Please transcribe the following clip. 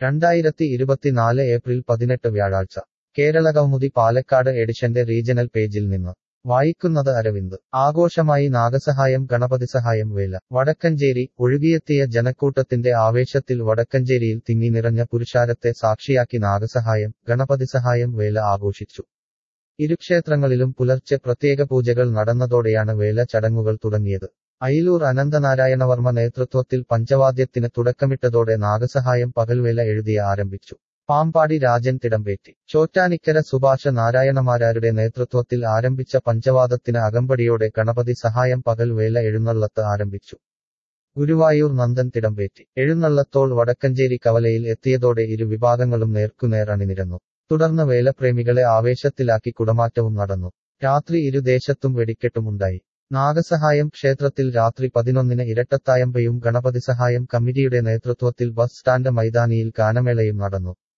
രണ്ടായിരത്തി ഇരുപത്തിനാല് ഏപ്രിൽ പതിനെട്ട് വ്യാഴാഴ്ച കേരള കൗമുദി പാലക്കാട് എഡിഷന്റെ റീജണൽ പേജിൽ നിന്ന് വായിക്കുന്നത് അരവിന്ദ് ആഘോഷമായി നാഗസഹായം ഗണപതി സഹായം വേല വടക്കഞ്ചേരി ഒഴുകിയെത്തിയ ജനക്കൂട്ടത്തിന്റെ ആവേശത്തിൽ വടക്കഞ്ചേരിയിൽ തിങ്ങി നിറഞ്ഞ പുരുഷാരത്തെ സാക്ഷിയാക്കി നാഗസഹായം ഗണപതി സഹായം വേല ആഘോഷിച്ചു ഇരുക്ഷേത്രങ്ങളിലും പുലർച്ചെ പ്രത്യേക പൂജകൾ നടന്നതോടെയാണ് വേല ചടങ്ങുകൾ തുടങ്ങിയത് അയിലൂർ അനന്തനാരായണവർമ്മ നേതൃത്വത്തിൽ പഞ്ചവാദ്യത്തിന് തുടക്കമിട്ടതോടെ നാഗസഹായം പകൽവേല എഴുതിയ ആരംഭിച്ചു പാമ്പാടി രാജൻ തിടമ്പേറ്റി ചോറ്റാനിക്കര സുഭാഷ നാരായണമാരാരുടെ നേതൃത്വത്തിൽ ആരംഭിച്ച പഞ്ചവാദത്തിന് അകമ്പടിയോടെ ഗണപതി സഹായം പകൽവേല എഴുന്നള്ളത്ത് ആരംഭിച്ചു ഗുരുവായൂർ നന്ദൻ തിടമ്പേറ്റി എഴുന്നള്ളത്തോൾ വടക്കഞ്ചേരി കവലയിൽ എത്തിയതോടെ ഇരു വിഭാഗങ്ങളും നേർക്കുനേർ അണിനിരന്നു തുടർന്ന് വേലപ്രേമികളെ ആവേശത്തിലാക്കി കുടമാറ്റവും നടന്നു രാത്രി ഇരുദേശത്തും വെടിക്കെട്ടുമുണ്ടായി നാഗസഹായം ക്ഷേത്രത്തിൽ രാത്രി പതിനൊന്നിന് ഇരട്ടത്തായമ്പയും ഗണപതി സഹായം കമ്മിറ്റിയുടെ നേതൃത്വത്തിൽ ബസ് സ്റ്റാൻഡ് മൈതാനിയിൽ ഗാനമേളയും നടന്നു